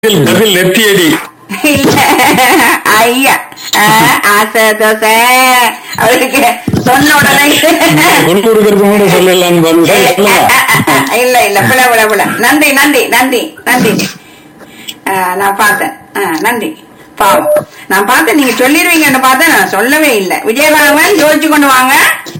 கபில் கபில் நெத்தியடி இல்ல ஐயா ஆ, ஆசை தோசை அவருக்கு சொன்ன உடனே கொண்டு கொடுக்கறது கூட சொல்லலாம்னு பாருங்க சொல்லுங்க இல்ல இல்ல பிள பிள பிள நன்றி நன்றி நன்றி நன்றி ஆ, நான் பார்த்தேன் ஆ, நன்றி பாவம் நான் பார்த்தேன் நீங்க சொல்லிடுவீங்கன்னு பார்த்தேன் நான் சொல்லவே இல்லை விஜயராகவன் யோசிச்சு கொண்டு வாங்க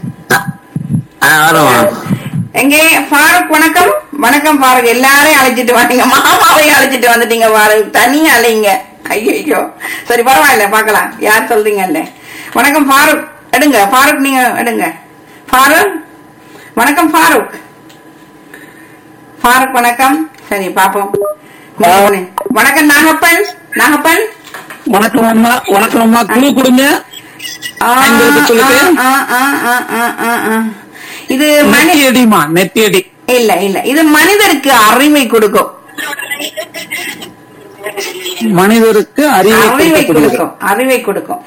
எங்கே ஃபாரூக் வணக்கம் வணக்கம் ஃபாரூக் எல்லாரையும் அழைச்சிட்டு வந்தீங்க மாமாவையும் அழைச்சிட்டு வந்துட்டீங்க ஃபாரூக் தனியா அலைங்க ஐயோ சரி பரவாயில்ல பார்க்கலாம் யார் சொல்றீங்கல்ல வணக்கம் ஃபாரூக் எடுங்க ஃபாரூக் நீங்க எடுங்க ஃபாரூக் வணக்கம் ஃபாரூக் ஃபாரூக் வணக்கம் சரி பாப்போம் வணக்கம் நாகப்பன் நாகப்பன் வணக்கம் அம்மா வணக்கம் அம்மா குழு கொடுங்க ஆ, ஐம்பது சொல்லுங்க. ஆ, ஆ, ஆ, ஆ, ஆ, ஆ. இது மனி நெத்தியடிமா நெத்தியடி இல்ல இல்ல இது மனிதருக்கு அறிவை கொடுக்கும் மனிதருக்கு அறிவை அறிவை கொடுக்கக்கூடியது கொடுக்கும் அறிவை கொடுக்கும்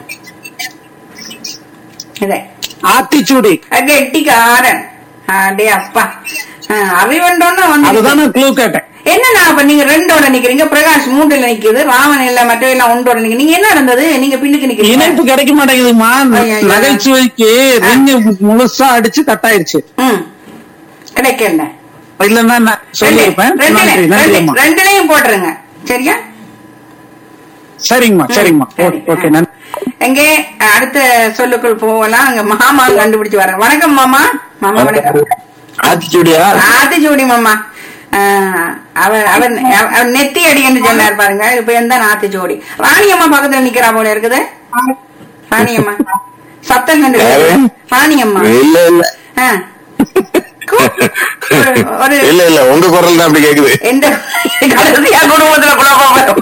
இதை ஆத்திச்சூடி கெட்டிக்காரன் அடே அப்பா ஆ, அறிவுண்டோன்னு வந்து அதுதான் நான் குழு கேட்டேன் என்ன அப்ப நீங்க ரெண்டோட நிக்கிறீங்க பிரகாஷ் மூன்றுல நிக்குது ராமன் இல்ல மற்றவெல்லாம் ஒன்றோட நிக்க நீங்க என்ன நடந்தது நீங்க பின்னுக்கு நிக்கிறீங்க இணைப்பு கிடைக்க மாட்டேங்குதுமா ஐயா, ஐயா. நகைச்சுவைக்கு ரிங்கு முழுசா அடிச்சு கட்டாயிருச்சு ம் கிடைக்கல இல்லன்னா நான் சொல்லியிருப்பேன் ரெண்டு- நன்றி ரெண்டுல- நன்றி ரெண்டு- அம்மா ரெண்டுலயும் போட்டுருங்க சரியா சரிங்கம்மா சரிங்கம்மா சரி. ஓகே நன்றி எங்கே அடுத்த சொல்லுக்குள் போகலாம் அங்க மாமா கண்டுபிடிச்சு வரேன் வணக்கம் மாமா மாமா வணக்கம் ஆத்திச்சூடியா ஆத்திச்சூடி மாமா ஆஹ், அவர் அவர் அவர் நெத்தி அடி என்று சொன்னார் பாருங்க இப்ப எந்த ஆத்திச்சூடி ராணி அம்மா பக்கத்துல நிக்கிறா போல இருக்குது ராணி அம்மா சத்தம் கண்டு யாரு? ராணி அம்மா இல்ல இல்ல ஆ. கு- ஒரு- ஒரு இல்ல இல்ல உங்க குரல் தான் அப்படி கேக்குது எந்த கடைசியா குடும்பத்துல குழப்பம் வரும்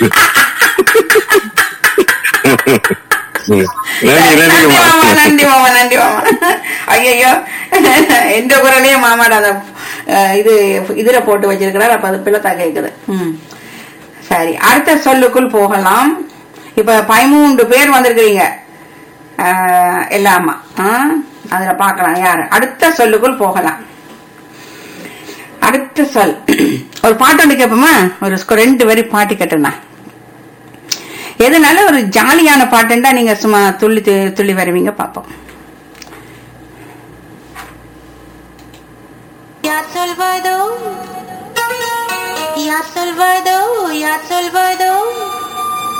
ம். நன்றி நன்றி நன்றிங்கம்மா மாமா நன்றி மாமா நன்றி மாமா ஐயோ எந்த குரலையும் மாமாட அந்த அஹ், இது இதுல போட்டு வச்சிருக்கிறார் அப்ப அது பிள்ளை கேக்குது ம். சரி அடுத்த சொல்லுக்குள் போகலாம் இப்ப பதிமூன்று பேர் வந்திருக்கிறீங்க அஹ், எல்லாமா ஆ? அதுல பார்க்கலாம் யாரு அடுத்த சொல்லுக்குள் போகலாம் அடுத்த சொல் ஒரு பாட்டு ஒன்று கேட்போமா ஒரு ஸ்கொ- ரெண்டு வரி பாட்டு கேட்டேன்னா எதனால ஒரு ஜாலியான பாட்டுண்டா நீங்க சும்மா துள்ளி து- துள்ளி வருவீங்க பாப்போம் Ya Salvador, Ya Salvador, Ya Salvador.